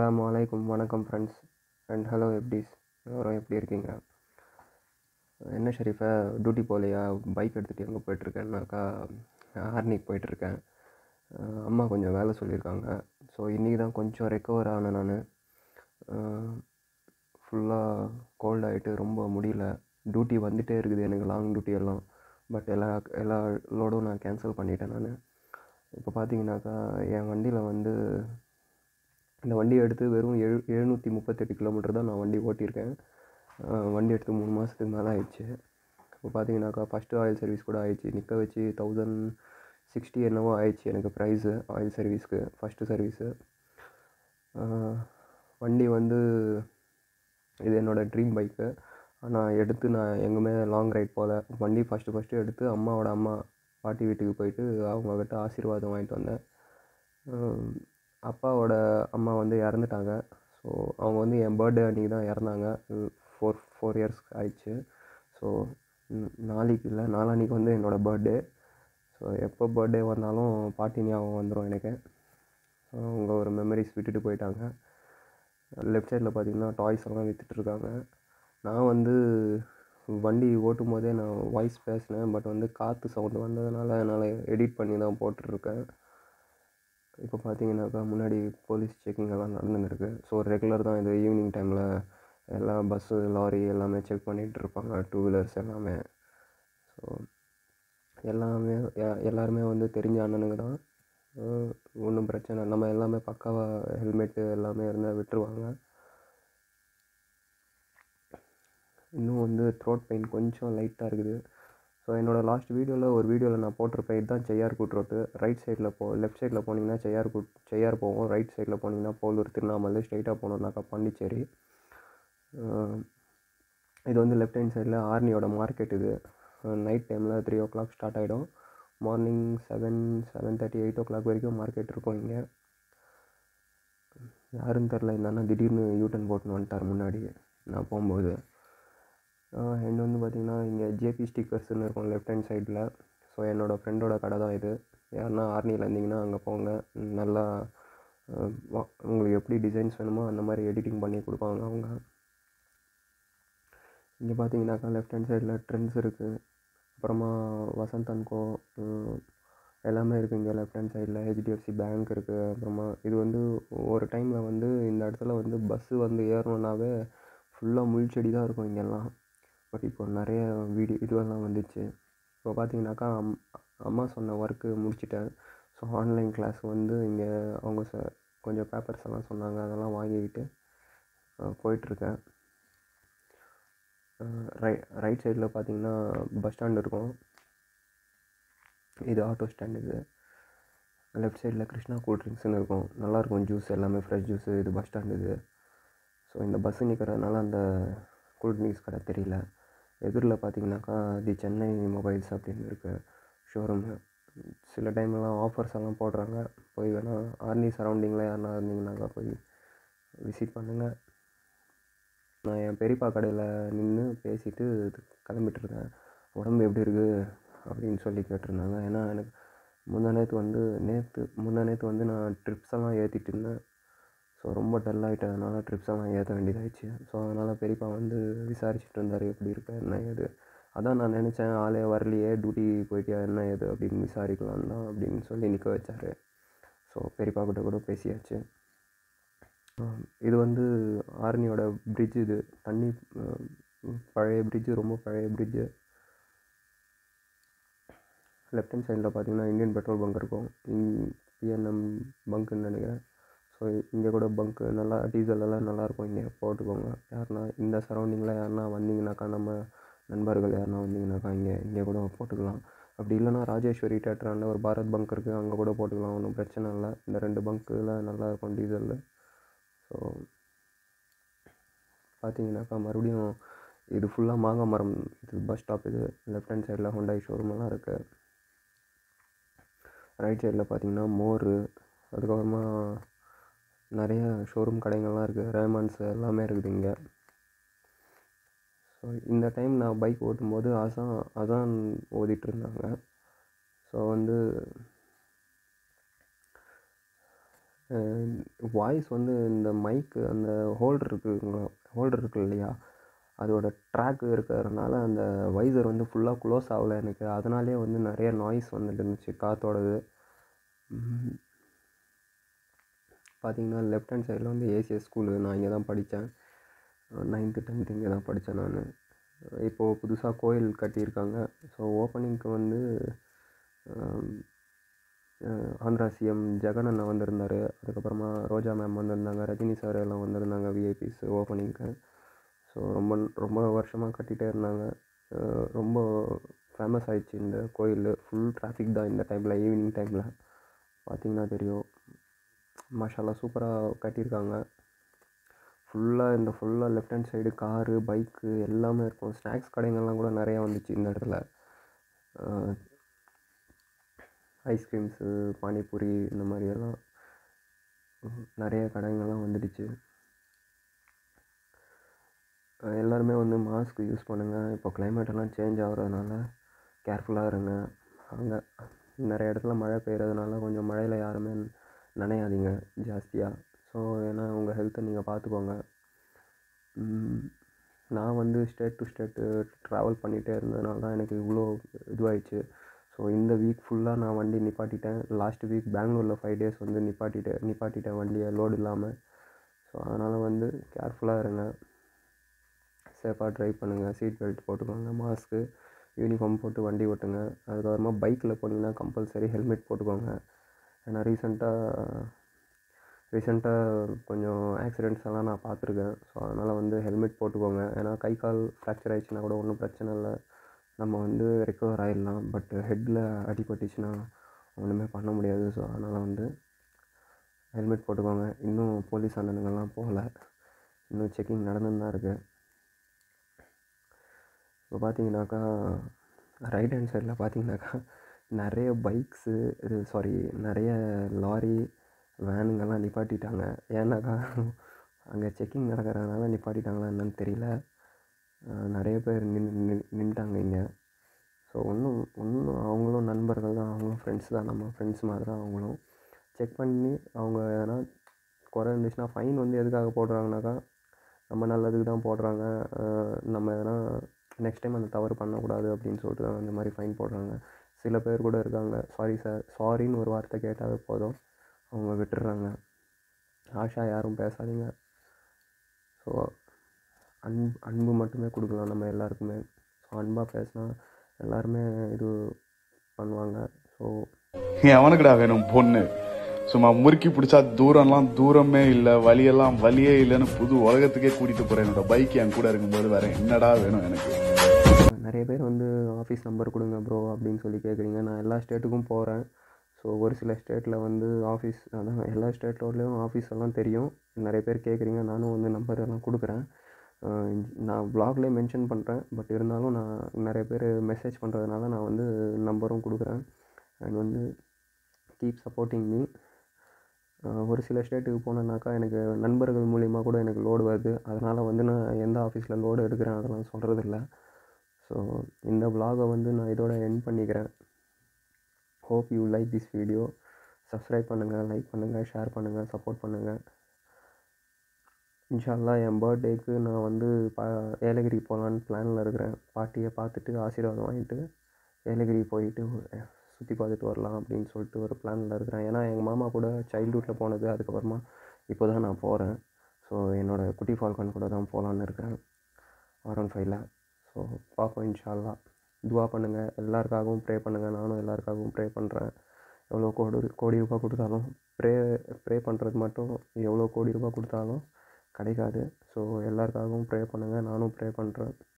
அஸ்ஸலாமு அலைக்கும் வணக்கம் ஃப்ரெண்ட்ஸ் அண்ட் ஹலோ எப்படிஸ் எல்லோரும் எப்படி இருக்கீங்க என்ன ஷெரீஃபை டியூட்டி போகலையா பைக் எடுத்துகிட்டு எங்கே போயிட்டுருக்கேன்னாக்கா ஆர்னிக்கு போயிட்டுருக்கேன் அம்மா கொஞ்சம் வேலை சொல்லியிருக்காங்க ஸோ இன்றைக்கி தான் கொஞ்சம் ரெக்கவர் ஆனேன் நான் ஃபுல்லாக கோல்ட் ஆகிட்டு ரொம்ப முடியல டியூட்டி வந்துகிட்டே இருக்குது எனக்கு லாங் டியூட்டி எல்லாம் பட் எல்லா எல்லா லோடும் நான் கேன்சல் பண்ணிட்டேன் நான் இப்போ பார்த்தீங்கன்னாக்கா என் வண்டியில் வந்து இந்த வண்டி எடுத்து வெறும் எழு எழுநூற்றி முப்பத்தெட்டு கிலோமீட்டர் தான் நான் வண்டி ஓட்டியிருக்கேன் வண்டி எடுத்து மூணு மாதத்துக்கு மேலே ஆயிடுச்சு இப்போ பார்த்தீங்கன்னாக்கா ஃபஸ்ட்டு ஆயில் சர்வீஸ் கூட ஆயிடுச்சு நிற்க வச்சு தௌசண்ட் சிக்ஸ்டி என்னவோ ஆயிடுச்சு எனக்கு ப்ரைஸு ஆயில் சர்வீஸ்க்கு ஃபஸ்ட்டு சர்வீஸு வண்டி வந்து இது என்னோடய ட்ரீம் பைக்கு ஆனால் எடுத்து நான் எங்கேயுமே லாங் ரைட் போகல வண்டி ஃபஸ்ட்டு ஃபஸ்ட்டு எடுத்து அம்மாவோட அம்மா பாட்டி வீட்டுக்கு போயிட்டு அவங்கக்கிட்ட ஆசீர்வாதம் வாங்கிட்டு வந்தேன் அப்பாவோட அம்மா வந்து இறந்துட்டாங்க ஸோ அவங்க வந்து என் பர்த்டே அன்றைக்கி தான் இறந்தாங்க ஃபோர் ஃபோர் இயர்ஸ் ஆயிடுச்சு ஸோ நாளைக்கு இல்லை நாளான்னைக்கு வந்து என்னோடய பர்த்டே ஸோ எப்போ பர்த்டே வந்தாலும் பாட்டி ஞாபகம் வந்துடும் எனக்கு அவங்க ஒரு மெமரிஸ் விட்டுட்டு போயிட்டாங்க லெஃப்ட் சைடில் பார்த்தீங்கன்னா டாய்ஸ் எல்லாம் விற்றுட்ருக்காங்க நான் வந்து வண்டி ஓட்டும் போதே நான் வாய்ஸ் பேசினேன் பட் வந்து காற்று சவுண்டு வந்ததுனால என்னால் எடிட் பண்ணி தான் போட்டுட்ருக்கேன் இப்போ பார்த்தீங்கன்னாக்கா முன்னாடி போலீஸ் செக்கிங் எல்லாம் நடந்துருக்கு ஸோ ரெகுலர் தான் இது ஈவினிங் டைமில் எல்லா பஸ்ஸு லாரி எல்லாமே செக் பண்ணிகிட்டு இருப்பாங்க டூ வீலர்ஸ் எல்லாமே ஸோ எல்லாமே எல்லாருமே வந்து தெரிஞ்ச அண்ணனுங்க தான் ஒன்றும் பிரச்சனை நம்ம எல்லாமே பக்காவாக ஹெல்மெட்டு எல்லாமே இருந்தால் விட்டுருவாங்க இன்னும் வந்து த்ரோட் பெயின் கொஞ்சம் லைட்டாக இருக்குது ஸோ என்னோடய லாஸ்ட் வீடியோவில் ஒரு வீடியோவில் நான் போட்டிருப்பேன் இதுதான் செய்யார் கூட் ரோட்டு ரைட் சைடில் போ லெஃப்ட் சைடில் போனீங்கன்னா செய்யார் கூட் செய்யார் போவோம் ரைட் சைடில் போனீங்கன்னா போலூர் திருவண்ணாமலை ஸ்ட்ரைட்டாக போனோம்னாக்கா பாண்டிச்சேரி இது வந்து லெஃப்ட் ஹேண்ட் சைடில் ஆர்னியோட மார்க்கெட் இது நைட் டைமில் த்ரீ ஓ கிளாக் ஸ்டார்ட் ஆகிடும் morning seven seven thirty eight o'clock வரைக்கும் மார்க்கெட் இருக்கும் இங்கே யாருன்னு தெரில இந்த அண்ணா திடீர்னு யூட்டன் போட்டுன்னு வந்துட்டார் முன்னாடி நான் போகும்போது அண்ட் வந்து பார்த்திங்கன்னா இங்கே ஜேபி ஸ்டிக்கர்ஸ்னு இருக்கும் லெஃப்ட் ஹேண்ட் சைடில் ஸோ என்னோடய ஃப்ரெண்டோட கடை தான் இது யாருன்னா ஆர்னியில் இருந்தீங்கன்னா அங்கே போங்க நல்லா உங்களுக்கு எப்படி டிசைன்ஸ் வேணுமோ அந்த மாதிரி எடிட்டிங் பண்ணி கொடுப்பாங்க அவங்க இங்கே பார்த்தீங்கன்னாக்கா லெஃப்ட் ஹேண்ட் சைடில் ட்ரெண்ட்ஸ் இருக்குது அப்புறமா வசந்த் அன்கோ எல்லாமே இருக்குது இங்கே லெஃப்ட் ஹேண்ட் சைடில் ஹெச்டிஎஃப்சி பேங்க் இருக்குது அப்புறமா இது வந்து ஒரு டைமில் வந்து இந்த இடத்துல வந்து பஸ்ஸு வந்து ஏறணுன்னாவே ஃபுல்லாக முள் செடி தான் இருக்கும் இங்கெல்லாம் பட் இப்போ நிறைய வீடியோ இதுவெல்லாம் வந்துச்சு இப்போ பார்த்தீங்கன்னாக்கா அம் அம்மா சொன்ன ஒர்க்கு முடிச்சிட்டேன் ஸோ ஆன்லைன் கிளாஸ் வந்து இங்கே அவங்க ச கொஞ்சம் பேப்பர்ஸ் எல்லாம் சொன்னாங்க அதெல்லாம் வாங்கிக்கிட்டு போயிட்டுருக்கேன் ரை ரைட் சைடில் பார்த்தீங்கன்னா பஸ் ஸ்டாண்ட் இருக்கும் இது ஆட்டோ ஸ்டாண்ட் இது லெஃப்ட் சைடில் கிருஷ்ணா கூல் ட்ரிங்க்ஸ்னு இருக்கும் நல்லாயிருக்கும் ஜூஸ் எல்லாமே ஃப்ரெஷ் ஜூஸு இது பஸ் ஸ்டாண்ட் இது ஸோ இந்த பஸ்ஸு நிற்கிறதுனால அந்த கூல் ட்ரிங்க்ஸ் கடை தெரியல எதிரில் பார்த்தீங்கன்னாக்கா தி சென்னை மொபைல்ஸ் அப்படின்னு இருக்குது ஷோரூமு சில டைம்லாம் ஆஃபர்ஸ் எல்லாம் போடுறாங்க போய் வேணால் ஆர்னி சரௌண்டிங்கில் யாருனா இருந்தீங்கன்னாக்கா போய் விசிட் பண்ணுங்கள் நான் என் பெரியப்பா கடையில் நின்று பேசிவிட்டு கிளம்பிட்டுருக்கேன் உடம்பு எப்படி இருக்குது அப்படின்னு சொல்லி கேட்டிருந்தாங்க ஏன்னா எனக்கு முந்தா நேற்று வந்து நேற்று முந்தா நேற்று வந்து நான் ட்ரிப்ஸ் எல்லாம் ஏற்றிட்டு இருந்தேன் ஸோ ரொம்ப டல் ஆகிட்டதுனால ட்ரிப்ஸ் எல்லாம் ஏற்ற வேண்டியதாகிடுச்சு ஸோ அதனால் பெரியப்பா வந்து விசாரிச்சுட்டு இருந்தார் எப்படி இருக்க என்ன ஏது அதான் நான் நினச்சேன் ஆளே வரலையே டியூட்டி போயிட்டியா என்ன ஏது அப்படின்னு விசாரிக்கலாம் தான் அப்படின்னு சொல்லி நிற்க வச்சார் ஸோ பெரியப்பா கிட்ட கூட பேசியாச்சு இது வந்து ஆர்னியோட பிரிட்ஜ் இது தண்ணி பழைய பிரிட்ஜு ரொம்ப பழைய பிரிட்ஜு லெஃப்ட் ஹேண்ட் சைடில் பார்த்தீங்கன்னா இந்தியன் பெட்ரோல் பங்க் இருக்கும் பிஎன்எம் பங்க்குன்னு நினைக்கிறேன் ஸோ இங்கே கூட பங்க்கு நல்லா டீசல் எல்லாம் நல்லாயிருக்கும் இங்கே போட்டுக்கோங்க யாருனா இந்த சரௌண்டிங்கில் யாருனா வந்தீங்கன்னாக்கா நம்ம நண்பர்கள் யாருனா வந்தீங்கன்னாக்கா இங்கே இங்கே கூட போட்டுக்கலாம் அப்படி இல்லைனா ராஜேஸ்வரி தேட்டராண்ட ஒரு பாரத் பங்க் இருக்குது அங்கே கூட போட்டுக்கலாம் ஒன்றும் பிரச்சனை இல்லை இந்த ரெண்டு பங்க்கில் நல்லாயிருக்கும் டீசலில் ஸோ பார்த்தீங்கன்னாக்கா மறுபடியும் இது ஃபுல்லாக மாங்காய் மரம் இது பஸ் ஸ்டாப் இது லெஃப்ட் ஹேண்ட் சைடில் ஹொண்டாய் ஷோரூம் எல்லாம் இருக்குது ரைட் சைடில் பார்த்தீங்கன்னா மோர் அதுக்கப்புறமா நிறைய ஷோரூம் கடைங்கள்லாம் இருக்குது ரேமான்ஸ் எல்லாமே இருக்குது இங்கே ஸோ இந்த டைம் நான் பைக் ஓட்டும்போது அசான் அதான் ஓதிட்டு இருந்தாங்க ஸோ வந்து வாய்ஸ் வந்து இந்த மைக்கு அந்த ஹோல்டர் இருக்குங்களா ஹோல்டர் இருக்கு இல்லையா அதோட ட்ராக் இருக்கிறதுனால அந்த வைசர் வந்து ஃபுல்லாக க்ளோஸ் ஆகலை எனக்கு அதனாலே வந்து நிறைய நாய்ஸ் வந்துட்டு இருந்துச்சு காற்றோடது பார்த்தீங்கன்னா லெஃப்ட் ஹேண்ட் சைடில் வந்து ஏசிஎஸ் ஸ்கூலு நான் இங்கே தான் படித்தேன் நைன்த்து டென்த்து இங்கே தான் படித்தேன் நான் இப்போது புதுசாக கோயில் கட்டியிருக்காங்க ஸோ ஓப்பனிங்க்கு வந்து ஆந்திரா சிஎம் ஜெகன் அண்ணா வந்திருந்தார் அதுக்கப்புறமா ரோஜா மேம் வந்திருந்தாங்க ரஜினி சார் எல்லாம் வந்திருந்தாங்க விஐபிஸ் ஓப்பனிங்க்கு ஸோ ரொம்ப ரொம்ப வருஷமாக கட்டிகிட்டே இருந்தாங்க ரொம்ப ஃபேமஸ் ஆயிடுச்சு இந்த கோயில் ஃபுல் டிராஃபிக் தான் இந்த டைமில் ஈவினிங் டைமில் பார்த்திங்கன்னா தெரியும் மாஷாலா சூப்பராக கட்டியிருக்காங்க ஃபுல்லாக இந்த ஃபுல்லாக left hand side car bike எல்லாமே இருக்கும் ஸ்நாக்ஸ் கடைங்கள்லாம் கூட நிறையா வந்துச்சு இந்த இடத்துல ஐஸ்கிரீம்ஸு பானிபூரி இந்த மாதிரி எல்லாம் நிறைய கடைங்கள்லாம் வந்துடுச்சு எல்லாருமே வந்து மாஸ்க் யூஸ் பண்ணுங்கள் இப்போ climate எல்லாம் சேஞ்ச் ஆகுறதுனால கேர்ஃபுல்லாக இருங்க அங்கே நிறைய இடத்துல மழை பெய்யறதுனால கொஞ்சம் மழையில் யாருமே நனையாதீங்க ஜாஸ்தியாக ஸோ ஏன்னா உங்கள் ஹெல்த்தை நீங்கள் பார்த்துக்கோங்க நான் வந்து ஸ்டேட் டு ஸ்டேட்டு ட்ராவல் பண்ணிகிட்டே இருந்ததுனால தான் எனக்கு இவ்வளோ இதுவாகிடுச்சு ஸோ இந்த வீக் ஃபுல்லாக நான் வண்டி நிப்பாட்டிட்டேன் லாஸ்ட் வீக் பெங்களூரில் ஃபைவ் டேஸ் வந்து நிப்பாட்டிட்டேன் நிப்பாட்டிட்டேன் வண்டியை லோடு இல்லாமல் ஸோ அதனால் வந்து கேர்ஃபுல்லாக இருங்க சேஃபாக ட்ரைவ் பண்ணுங்கள் சீட் பெல்ட் போட்டுக்கோங்க மாஸ்க்கு யூனிஃபார்ம் போட்டு வண்டி ஓட்டுங்க அதுக்கப்புறமா பைக்கில் போனீங்கன்னா கம்பல்சரி ஹெல்மெட் போட்டுக்கோங்க ஏன்னா ரீசெண்டாக ரீசெண்டாக கொஞ்சம் ஆக்சிடெண்ட்ஸ் எல்லாம் நான் பார்த்துருக்கேன் ஸோ அதனால் வந்து ஹெல்மெட் போட்டுக்கோங்க ஏன்னா கை கால் ஃப்ராக்சர் ஆயிடுச்சுன்னா கூட ஒன்றும் பிரச்சனை இல்லை நம்ம வந்து ரெக்கவர் ஆகிடலாம் பட் ஹெட்டில் அடிபட்டுச்சுன்னா ஒன்றுமே பண்ண முடியாது ஸோ அதனால் வந்து ஹெல்மெட் போட்டுக்கோங்க இன்னும் போலீஸ் அண்ணனுங்கள்லாம் போகல இன்னும் செக்கிங் நடந்துன்னு தான் இருக்குது இப்போ பார்த்தீங்கன்னாக்கா ரைட் ஹேண்ட் சைடில் பார்த்தீங்கன்னாக்கா நிறைய பைக்ஸு இது சாரி நிறைய லாரி வேனுங்கெல்லாம் நிப்பாட்டிட்டாங்க ஏன்னாக்கா அங்கே செக்கிங் நடக்கிறதுனால நிப்பாட்டிட்டாங்களா என்னன்னு தெரியல நிறைய பேர் நின் நின் நின்றுட்டாங்க இங்கே ஸோ ஒன்றும் ஒன்றும் அவங்களும் நண்பர்கள் தான் அவங்களும் ஃப்ரெண்ட்ஸ் தான் நம்ம ஃப்ரெண்ட்ஸ் மாதிரி தான் அவங்களும் செக் பண்ணி அவங்க எதனா குறை இருந்துச்சுன்னா ஃபைன் வந்து எதுக்காக போடுறாங்கனாக்கா நம்ம நல்லதுக்கு தான் போடுறாங்க நம்ம எதனா நெக்ஸ்ட் டைம் அந்த தவறு பண்ணக்கூடாது அப்படின்னு சொல்லிட்டு தான் அந்த மாதிரி ஃபைன் போடுறாங்க சில பேர் கூட இருக்காங்க சாரி சார் சாரின்னு ஒரு வார்த்தை கேட்டாவே போதும் அவங்க விட்டுடுறாங்க ஆஷா யாரும் பேசாதீங்க ஸோ அன்பு அன்பு மட்டுமே கொடுக்கலாம் நம்ம எல்லாருக்குமே ஸோ அன்பாக பேசினா எல்லாருமே இது பண்ணுவாங்க ஸோ எவனுக்குடா வேணும் பொண்ணு சும்மா முறுக்கி பிடிச்சா தூரம்லாம் தூரமே இல்லை வழியெல்லாம் வழியே இல்லைன்னு புது உலகத்துக்கே கூட்டிட்டு போறேன் என்னோட பைக் என் கூட இருக்கும்போது வேற என்னடா வேணும் எனக்கு நிறைய பேர் வந்து ஆஃபீஸ் நம்பர் கொடுங்க ப்ரோ அப்படின்னு சொல்லி கேட்குறீங்க நான் எல்லா ஸ்டேட்டுக்கும் போகிறேன் ஸோ ஒரு சில ஸ்டேட்டில் வந்து ஆஃபீஸ் அதான் எல்லா ஸ்டேட்டோடலேயும் ஆஃபீஸ் எல்லாம் தெரியும் நிறைய பேர் கேட்குறீங்க நானும் வந்து நம்பர் எல்லாம் கொடுக்குறேன் நான் வ்ளாக்லேயே மென்ஷன் பண்ணுறேன் பட் இருந்தாலும் நான் நிறைய பேர் மெசேஜ் பண்ணுறதுனால நான் வந்து நம்பரும் கொடுக்குறேன் அண்ட் வந்து கீப் சப்போர்ட்டிங் மீ ஒரு சில ஸ்டேட்டுக்கு போனேன்னாக்கா எனக்கு நண்பர்கள் மூலிமா கூட எனக்கு லோடு வருது அதனால் வந்து நான் எந்த ஆஃபீஸில் லோடு எடுக்கிறேன் அதெல்லாம் சொல்கிறதில்ல ஸோ இந்த vlog-அ வந்து நான் இதோட எண்ட் பண்ணிக்கிறேன் hope you like this video subscribe பண்ணுங்கள் லைக் பண்ணுங்கள் ஷேர் பண்ணுங்கள் சப்போர்ட் பண்ணுங்கள் இன்ஷால்லா என் பர்த்டேக்கு நான் வந்து பா ஏலகிரி போகலான்னு பிளானில் இருக்கிறேன் பாட்டியை பார்த்துட்டு ஆசீர்வாதம் வாங்கிட்டு ஏலகிரி போயிட்டு சுற்றி பார்த்துட்டு வரலாம் அப்படின்னு சொல்லிட்டு ஒரு பிளானில் இருக்கிறேன் ஏன்னா எங்கள் மாமா கூட சைல்ட்ஹுட்டில் போனது அதுக்கப்புறமா இப்போ தான் நான் போகிறேன் ஸோ என்னோடய குட்டி ஃபால்கன் கூட தான் போகலான்னு இருக்கிறேன் ஆர் ஒன் ஃபைவ்ல ஸோ பார்ப்போம் இன்ஷால்லா துவா பண்ணுங்கள் எல்லாருக்காகவும் ப்ரே பண்ணுங்கள் நானும் எல்லாருக்காகவும் ப்ரே பண்ணுறேன் எவ்வளோ கோடி கோடி ரூபாய் கொடுத்தாலும் ப்ரே ப்ரே பண்ணுறது மட்டும் எவ்வளோ கோடி ரூபாய் கொடுத்தாலும் கிடைக்காது ஸோ எல்லாருக்காகவும் ப்ரே பண்ணுங்கள் நானும் ப்ரே பண்ணுறேன்